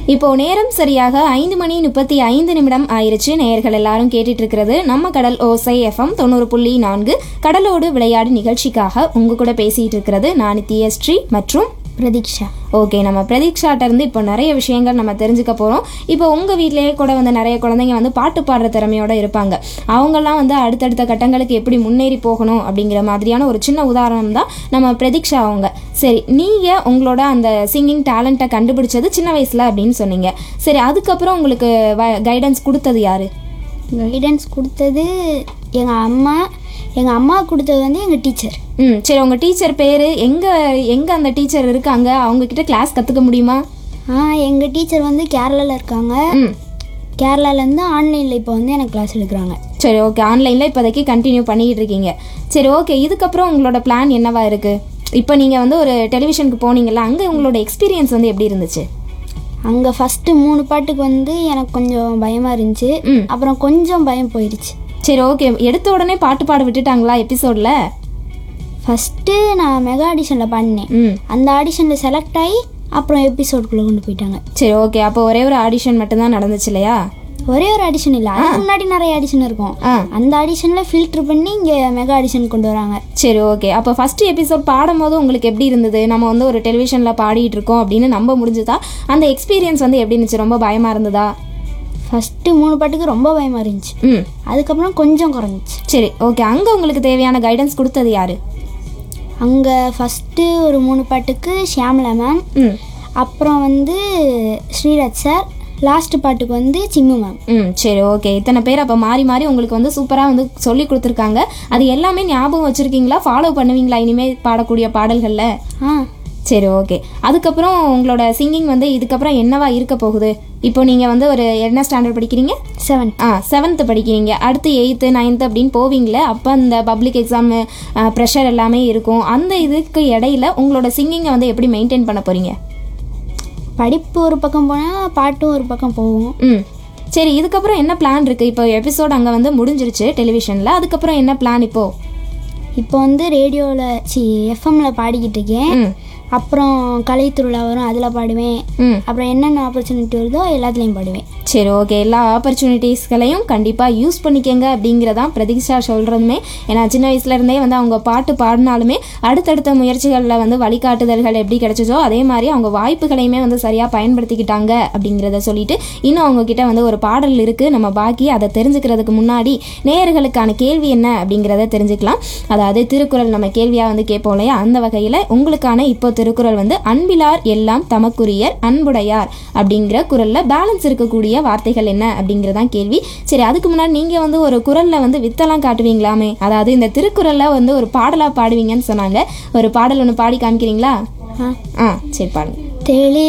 இப்போ நேரம் சரியாக ஐந்து மணி முப்பத்தி ஐந்து நிமிடம் ஆயிருச்சு நேயர்கள் எல்லாரும் கேட்டுட்டு இருக்கிறது நம்ம கடல் ஓசை எஃப்எம் தொண்ணூறு புள்ளி நான்கு கடலோடு விளையாடு நிகழ்ச்சிக்காக உங்க கூட பேசிட்டு இருக்கிறது நான் நித்யஸ்ரீ மற்றும் பிரதீக்ஷா ஓகே நம்ம பிரதீக்ஷாட்ட இருந்து இப்போ நிறைய விஷயங்கள் நம்ம தெரிஞ்சுக்க போகிறோம் இப்போ உங்கள் வீட்டிலேயே கூட வந்து நிறைய குழந்தைங்க வந்து பாட்டு பாடுற திறமையோட இருப்பாங்க அவங்கெல்லாம் வந்து அடுத்தடுத்த கட்டங்களுக்கு எப்படி முன்னேறி போகணும் அப்படிங்கிற மாதிரியான ஒரு சின்ன உதாரணம் தான் நம்ம பிரதீக்ஷா அவங்க சரி நீங்கள் உங்களோட அந்த சிங்கிங் டேலண்ட்டை கண்டுபிடிச்சது சின்ன வயசில் அப்படின்னு சொன்னீங்க சரி அதுக்கப்புறம் உங்களுக்கு கைடன்ஸ் கொடுத்தது யாரு கைடன்ஸ் கொடுத்தது எங்கள் அம்மா எங்கள் அம்மா கொடுத்தது வந்து எங்கள் டீச்சர் ம் சரி உங்கள் டீச்சர் பேர் எங்கே எங்கே அந்த டீச்சர் இருக்காங்க அவங்கக்கிட்ட கிளாஸ் கற்றுக்க முடியுமா ஆ எங்கள் டீச்சர் வந்து கேரளாவில் இருக்காங்க ம் கேரளாலேருந்து ஆன்லைனில் இப்போ வந்து எனக்கு கிளாஸ் எடுக்கிறாங்க சரி ஓகே ஆன்லைனில் இப்போதைக்கு கண்டினியூ பண்ணிக்கிட்டு இருக்கீங்க சரி ஓகே இதுக்கப்புறம் உங்களோட பிளான் என்னவா இருக்குது இப்போ நீங்கள் வந்து ஒரு டெலிவிஷனுக்கு போனீங்கல்ல அங்கே உங்களோட எக்ஸ்பீரியன்ஸ் வந்து எப்படி இருந்துச்சு அங்கே ஃபஸ்ட்டு மூணு பாட்டுக்கு வந்து எனக்கு கொஞ்சம் பயமாக இருந்துச்சு ம். அப்புறம் கொஞ்சம் பயம் போயிடுச்சு சரி ஓகே எடுத்த உடனே பாட்டு பாட விட்டுட்டாங்களா எபிசோடில் ஃபஸ்ட்டு நான் மெகா ஆடிஷனில் பாடினேன் ம் அந்த ஆடிஷனில் செலக்ட் ஆகி அப்புறம் எபிசோடுக்குள்ளே கொண்டு போயிட்டாங்க சரி ஓகே அப்போ ஒரே ஒரு ஆடிஷன் மட்டும்தான் நடந்துச்சு இல்லையா ஒரே ஒரு ஆடிஷன் இல்லை அதுக்கு முன்னாடி நிறைய ஆடிஷன் இருக்கும் ஆ அந்த ஆடிஷனில் ஃபில்டர் பண்ணி இங்கே மெகா ஆடிஷன் கொண்டு வராங்க சரி ஓகே அப்போ ஃபர்ஸ்ட் எபிசோட் பாடும்போது உங்களுக்கு எப்படி இருந்தது நம்ம வந்து ஒரு டெலிவிஷனில் பாடிட்டு இருக்கோம் அப்படின்னு நம்ப முடிஞ்சுதா அந்த எக்ஸ்பீரியன்ஸ் வந்து எப்படி இருந்துச்சு ரொம்ப பயமாக இருந்ததா ஃபஸ்ட்டு மூணு பாட்டுக்கு ரொம்ப பயமாக இருந்துச்சு ம் அதுக்கப்புறம் கொஞ்சம் குறைஞ்சிச்சு சரி ஓகே அங்கே உங்களுக்கு தேவையான கைடன்ஸ் கொடுத்தது யாரு அங்கே ஃபஸ்ட்டு ஒரு மூணு பாட்டுக்கு ஷியாமலா மேம் ம் அப்புறம் வந்து ஸ்ரீராஜ் சார் லாஸ்ட் பாட்டுக்கு வந்து சிம்மு மேம் ம் சரி ஓகே இத்தனை பேர் அப்போ மாறி மாறி உங்களுக்கு வந்து சூப்பராக வந்து சொல்லி கொடுத்துருக்காங்க அது எல்லாமே ஞாபகம் வச்சுருக்கீங்களா ஃபாலோ பண்ணுவீங்களா இனிமேல் பாடக்கூடிய பாடல்களில் ஆ சரி ஓகே அதுக்கப்புறம் உங்களோட சிங்கிங் வந்து இதுக்கப்புறம் என்னவா இருக்க போகுது இப்போ நீங்கள் வந்து ஒரு என்ன ஸ்டாண்டர்ட் படிக்கிறீங்க செவன் ஆ செவன்த்து படிக்கிறீங்க அடுத்து எயித்து நைன்த்து அப்படின்னு போவீங்களே அப்போ அந்த பப்ளிக் எக்ஸாமு ப்ரெஷர் எல்லாமே இருக்கும் அந்த இதுக்கு இடையில உங்களோட சிங்கிங்கை வந்து எப்படி மெயின்டைன் பண்ண போகிறீங்க படிப்பு ஒரு பக்கம் போனால் பாட்டும் ஒரு பக்கம் போகும் ம் சரி இதுக்கப்புறம் என்ன பிளான் இருக்குது இப்போ எபிசோட் அங்கே வந்து முடிஞ்சிருச்சு டெலிவிஷனில் அதுக்கப்புறம் என்ன பிளான் இப்போது இப்போ வந்து ரேடியோவில் சி எஃப்எம்ல பாடிக்கிட்டு இருக்கேன் ம் அப்புறம் கலை திருவிழா வரும் அதில் பாடுவேன் ம் அப்புறம் என்னென்ன ஆப்பர்ச்சுனிட்டி வருதோ எல்லாத்துலேயும் பாடுவேன் சரி ஓகே எல்லா ஆப்பர்ச்சுனிட்டிஸ்களையும் கண்டிப்பாக யூஸ் பண்ணிக்கங்க அப்படிங்கிறதான் பிரதீக்ஷா சொல்கிறதுமே ஏன்னா சின்ன வயசுலேருந்தே வந்து அவங்க பாட்டு பாடினாலுமே அடுத்தடுத்த முயற்சிகளில் வந்து வழிகாட்டுதல்கள் எப்படி கிடைச்சதோ அதே மாதிரி அவங்க வாய்ப்புகளையுமே வந்து சரியாக பயன்படுத்திக்கிட்டாங்க அப்படிங்கிறத சொல்லிட்டு இன்னும் அவங்க கிட்ட வந்து ஒரு பாடல் இருக்குது நம்ம பாக்கி அதை தெரிஞ்சுக்கிறதுக்கு முன்னாடி நேயர்களுக்கான கேள்வி என்ன அப்படிங்கிறத தெரிஞ்சுக்கலாம் அதாவது திருக்குறள் நம்ம கேள்வியாக வந்து கேட்போம் இல்லையா அந்த வகையில் உங்களுக்கான இப்போ திருக்குறள் வந்து அன்பிலார் எல்லாம் தமக்குரியர் அன்புடையார் அப்படிங்கிற குரலில் பேலன்ஸ் இருக்கக்கூடிய வார்த்தைகள் என்ன அப்படிங்கிறதான் கேள்வி சரி அதுக்கு முன்னாடி நீங்கள் வந்து ஒரு குரலில் வந்து வித்தெல்லாம் காட்டுவீங்களாமே அதாவது இந்த திருக்குறளில் வந்து ஒரு பாடலாக பாடுவீங்கன்னு சொன்னாங்க ஒரு பாடல் ஒன்று பாடி காமிக்கிறீங்களா ஆ ஆ சரி பாடுங்க தெளி